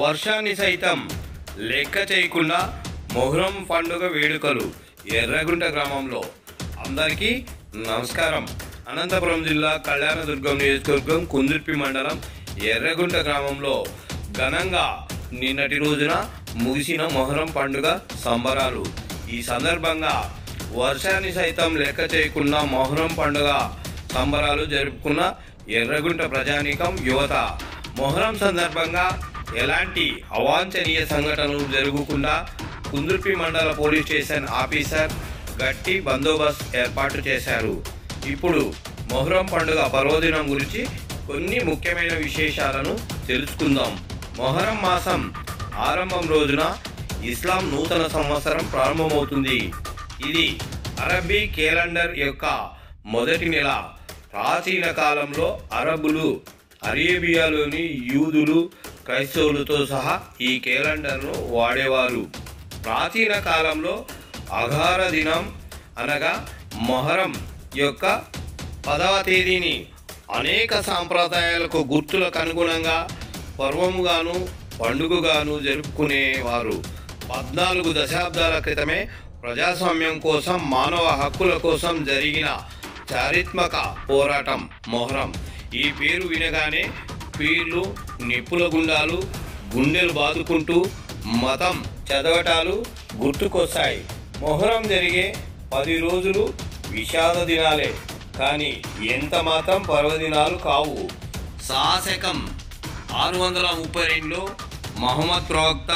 వర్షాన్ని సైతం లెక్క చేయకుండా మొహరం పండుగ వేడుకలు ఎర్రగుంట గ్రామంలో అందరికీ నమస్కారం అనంతపురం జిల్లా కళ్యాణదుర్గం నియోజకవర్గం కుందుర్పి మండలం ఎర్రగుంట గ్రామంలో ఘనంగా నిన్నటి రోజున ముగిసిన మొహరం పండుగ సంబరాలు ఈ సందర్భంగా వర్షాన్ని సైతం లెక్క చేయకుండా మొహరం పండుగ సంబరాలు జరుపుకున్న ఎర్రగుంట ప్రజానీకం యువత మొహరం సందర్భంగా ఎలాంటి అవాంఛనీయ సంఘటనలు జరగకుండా కుందుర్పి మండల పోలీస్ స్టేషన్ ఆఫీసర్ గట్టి బందోబస్తు ఏర్పాటు చేశారు ఇప్పుడు మొహరం పండుగ పర్వదినం గురించి కొన్ని ముఖ్యమైన విశేషాలను తెలుసుకుందాం మొహరం మాసం ఆరంభం రోజున ఇస్లాం నూతన సంవత్సరం ప్రారంభమవుతుంది ఇది అరబ్బీ క్యాలెండర్ యొక్క మొదటి నెల ప్రాచీన కాలంలో అరబులు అరేబియాలోని యూదులు క్రైస్తవులతో సహా ఈ క్యాలెండర్ను వాడేవారు ప్రాచీన కాలంలో అఘార దినం అనగా మొహరం యొక్క పదవ తేదీని అనేక సాంప్రదాయాలకు గుర్తులకు అనుగుణంగా పర్వముగాను పండుగగాను జరుపుకునేవారు పద్నాలుగు దశాబ్దాల క్రితమే ప్రజాస్వామ్యం కోసం మానవ హక్కుల కోసం జరిగిన చారిత్మక పోరాటం మొహరం ఈ పేరు వినగానే పీర్లు నిప్పుల గుండాలు గుండెలు బాదుకుంటూ మతం చదవటాలు గుర్తుకొస్తాయి మొహరం జరిగే పది రోజులు విషాద దినాలే కానీ ఎంత మాత్రం పర్వదినాలు కావు శాసకం ఆరు వందల ముప్పై రెండులో మహమ్మద్ ప్రవక్త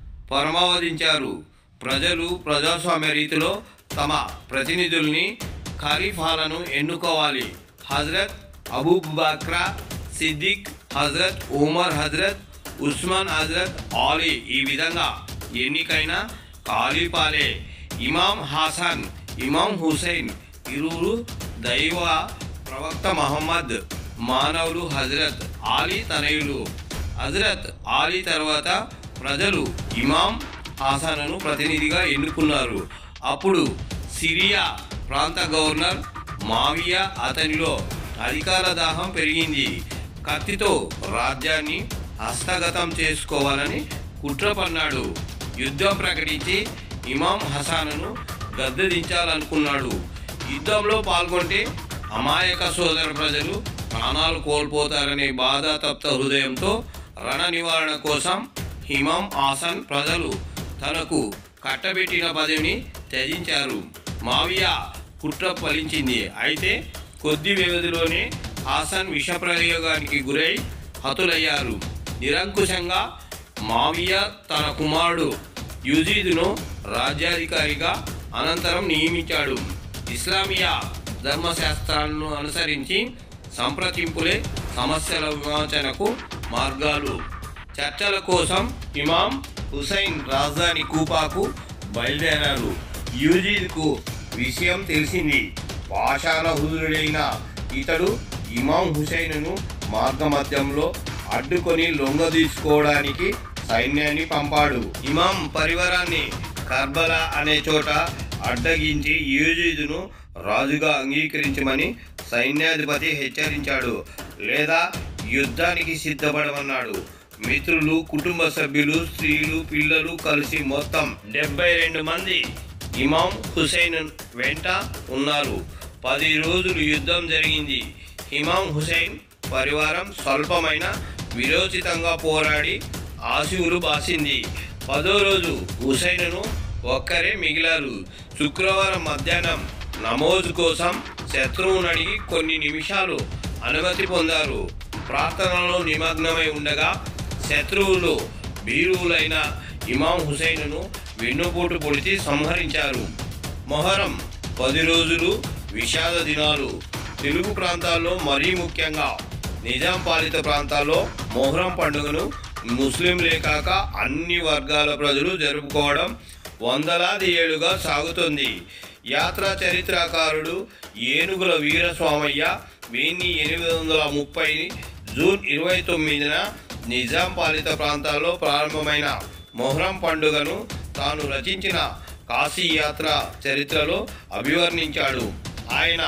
పరమావధించారు ప్రజలు ప్రజాస్వామ్య రీతిలో తమ ప్రతినిధుల్ని ఖలీఫాలను ఎన్నుకోవాలి హజరత్ అబూ బక్రా సిద్దిక్ హజరత్ ఉమర్ హజరత్ ఉస్మాన్ హజరత్ ఆలీ ఈ విధంగా ఎన్నికైన ఖలీఫాలే ఇమాం హాసన్ ఇమాం హుసైన్ ఇరువురు దైవ ప్రవక్త మహమ్మద్ మానవులు హజరత్ ఆలీ తనయులు హజరత్ ఆలీ తర్వాత ప్రజలు ఇమాం హాసన్ను ప్రతినిధిగా ఎన్నుకున్నారు అప్పుడు సిరియా ప్రాంత గవర్నర్ మావియా అతనిలో అధికార దాహం పెరిగింది కత్తితో రాజ్యాన్ని హస్తగతం చేసుకోవాలని కుట్ర పన్నాడు యుద్ధం ప్రకటించి ఇమాం హసాన్ను గద్దెదించాలనుకున్నాడు యుద్ధంలో పాల్గొంటే అమాయక సోదర ప్రజలు ప్రాణాలు కోల్పోతారనే బాధాతప్త హృదయంతో రణ నివారణ కోసం హిమాం ఆసన్ ప్రజలు తనకు కట్టబెట్టిన పదవిని త్యజించారు మావియా కుట్ర ఫలించింది అయితే కొద్ది వ్యవధిలోనే హాసన్ విషప్రయోగానికి గురై హతులయ్యారు నిరంకుశంగా మావియా తన కుమారుడు యుజీద్ను రాజ్యాధికారిగా అనంతరం నియమించాడు ఇస్లామియా ధర్మశాస్త్రాలను అనుసరించి సంప్రదింపులే సమస్యల విమోచనకు మార్గాలు చర్చల కోసం ఇమాం హుసైన్ రాజధాని కూపాకు బయలుదేరారు యూజీద్కు విషయం తెలిసింది పాషాణ హుదుడైన ఇతడు ఇమాం హుసైన్ను మార్గమధ్యంలో అడ్డుకొని లొంగ తీసుకోవడానికి సైన్యాన్ని పంపాడు ఇమాం పరివారాన్ని కర్బలా అనే చోట అడ్డగించి యూజీదును రాజుగా అంగీకరించమని సైన్యాధిపతి హెచ్చరించాడు లేదా యుద్ధానికి సిద్ధపడమన్నాడు మిత్రులు కుటుంబ సభ్యులు స్త్రీలు పిల్లలు కలిసి మొత్తం డెబ్బై రెండు మంది ఇమాం హుసైన్ వెంట ఉన్నారు పది రోజులు యుద్ధం జరిగింది ఇమాం హుసైన్ పరివారం స్వల్పమైన విరోచితంగా పోరాడి ఆశువులు బాసింది పదో రోజు హుసైన్ను ఒక్కరే మిగిలారు శుక్రవారం మధ్యాహ్నం నమోజు కోసం శత్రువును అడిగి కొన్ని నిమిషాలు అనుమతి పొందారు ప్రార్థనలో నిమగ్నమై ఉండగా శత్రువులు భీరువులైన ఇమాం హుసైన్ను వెన్నుపోటు పొడిచి సంహరించారు మొహరం పది రోజులు విషాద దినాలు తెలుగు ప్రాంతాల్లో మరీ ముఖ్యంగా నిజాం పాలిత ప్రాంతాల్లో మొహరం పండుగను ముస్లింలే కాక అన్ని వర్గాల ప్రజలు జరుపుకోవడం వందలాది ఏళ్లుగా సాగుతుంది యాత్రా చరిత్రకారుడు ఏనుగుల వీరస్వామయ్య వెయ్యి ఎనిమిది వందల ముప్పై జూన్ ఇరవై తొమ్మిదిన నిజాం పాలిత ప్రాంతాల్లో ప్రారంభమైన మొహరం పండుగను తాను రచించిన కాశీ యాత్ర చరిత్రలో అభివర్ణించాడు ఆయన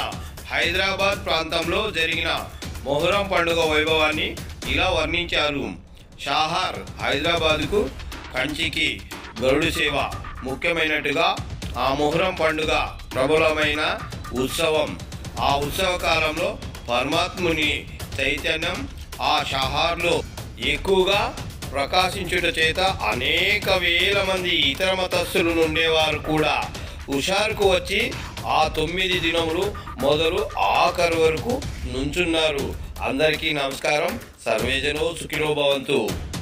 హైదరాబాద్ ప్రాంతంలో జరిగిన మొహరం పండుగ వైభవాన్ని ఇలా వర్ణించారు షాహార్ హైదరాబాదుకు కంచికి గరుడు సేవ ముఖ్యమైనట్టుగా ఆ మొహరం పండుగ ప్రబలమైన ఉత్సవం ఆ ఉత్సవ కాలంలో పరమాత్ముని చైతన్యం ఆ షహార్లో ఎక్కువగా ప్రకాశించుట చేత అనేక వేల మంది ఇతర మతస్థులు ఉండేవారు కూడా హుషారుకు వచ్చి ఆ తొమ్మిది దినములు మొదలు ఆఖరు వరకు నుంచున్నారు అందరికీ నమస్కారం సర్వేజనో సుఖినో భవంతు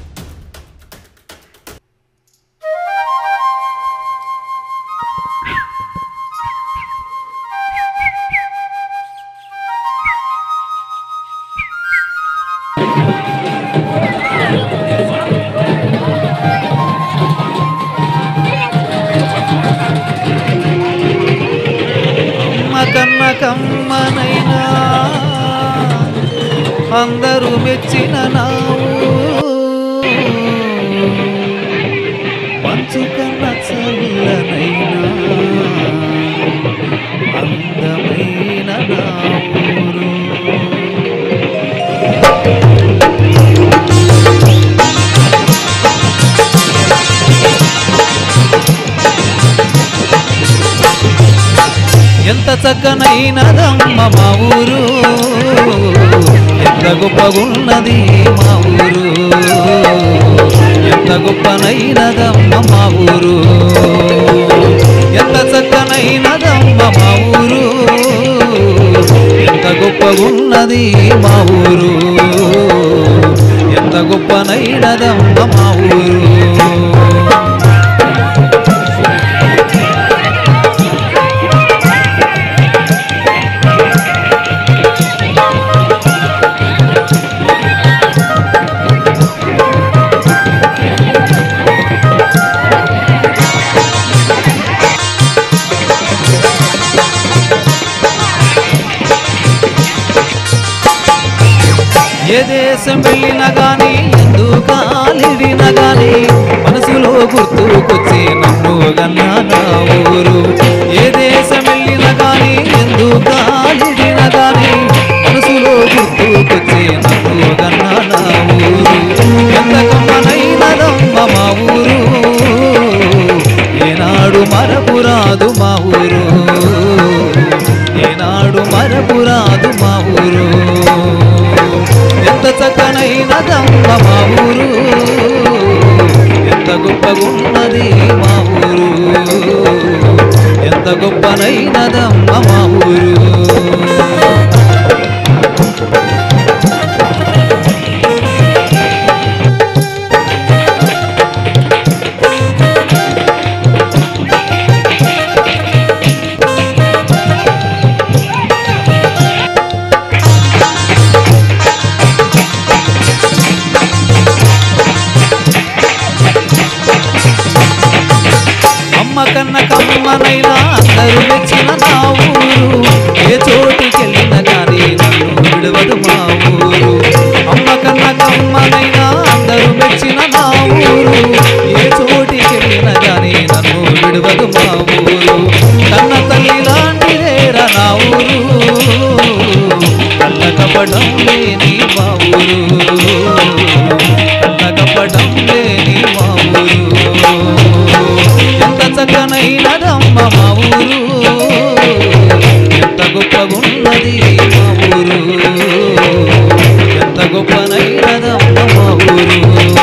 అమ్మ కన్న కమ్మనైనా అందరూ మెచ్చిన నావు మంచు కన్న చల్లనైనా అందమైన నా ఊరు ఎంత చక్కనైనదమ్మ మా ఊరు ఎంత గొప్పగున్నది మా ఊరు ఎంత గొప్పనైనదమ్మ మా ఊరు ఎంత చక్కనైనదమ్మ మా ఊరు ఎంత గొప్పగున్నది మా ఊరు ఎంత గొప్పనైనదమ్మ మా ఊరు ఏ దేశం వెళ్ళినా గాని ఎందు కాలిడినా గాని మనసులో గుర్తుకొచ్చే నన్ను గన్నా నా ఊరు ఏ దేశం వెళ్ళినా గాని ఎందు కాలిడినా గాని మనసులో గుర్తుకొచ్చే నన్ను గన్నా నా ఊరు ఎంత కమ్మనైనదమ్మ మా ఊరు ఏనాడు మరపురాదు మా ఊరు ఏనాడు మరపురాదు మా ఊరు ఎంత చక్కనైనదమ్మ మా ఊరు ఎంత గొప్పగున్నది మా ఊరు ఎంత గొప్పనైనదమ్మ మా ఊరు అమ్మ కన్న కమ్మనైనా అందరూ మెచ్చిన నా ఊరు ఏ చోటుకెళ్ళిన కానీ నన్ను విడవదు మా ఊరు అమ్మ కన్న కమ్మనైనా అందరూ మెచ్చిన నా ఊరు ఏ చోటికెళ్ళిన కానీ నన్ను విడవదు మా ఊరు కన్న తల్లి లాంటిదేరా నా ఊరు కళ్ళ కపటం లేని మా ఊరు కళ్ళ కపటం లేని మా ఊరు ఎంత చక్కనైనదమ్మ మా ఊరు ఎంత గొప్పగున్నది మా ఊరు ఎంత గొప్పనైనదమ్మ మా ఊరు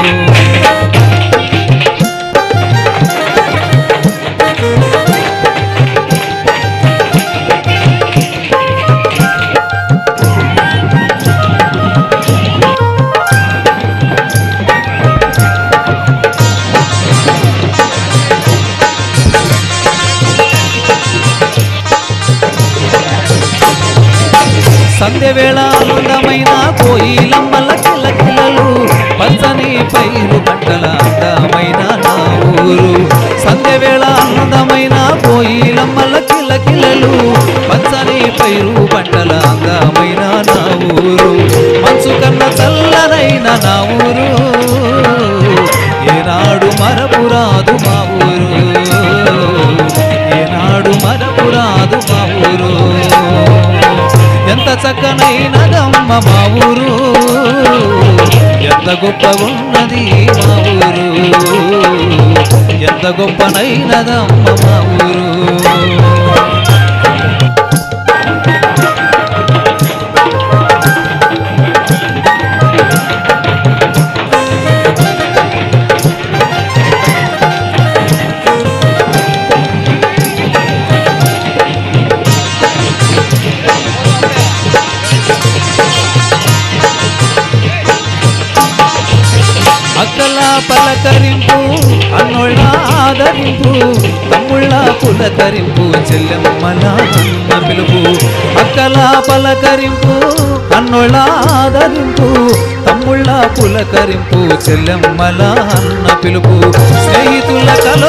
సంధ్య వేళ అందమైన కోయిలమ్మల కిలకిలలు పచ్చని పైరు పంటల అందమైన నా ఊరు సంధ్య వేళ అందమైన కోయిలమ్మల కిలకిలలు పచ్చని పైరు పంటల అందమైన నా ఊరు మంచు కన్న చల్లనైన నా ఊరు ఏనాడు మరపురాదు మా ఊరు ఏనాడు మరపురాదు మా ఊరు ఎంత చక్కనైనదమ్మ మా ఊరు ఎంత గొప్ప ఉన్నది మా ఊరు ఎంత గొప్పనైనదమ్మ మా ఊరు అక్కల పలకరింపు అన్నోళ్ళ ఆదరింపు తమ్ముళ్ళ పులకరింపు చెల్లెమ్మల అన్న పిలుపు అక్కల పలకరింపు అన్నోళ్ళ ఆదరింపు తమ్ముళ్ళ పులకరింపు చెల్లెమ్మల అన్న పిలుపు స్నేహితుల కల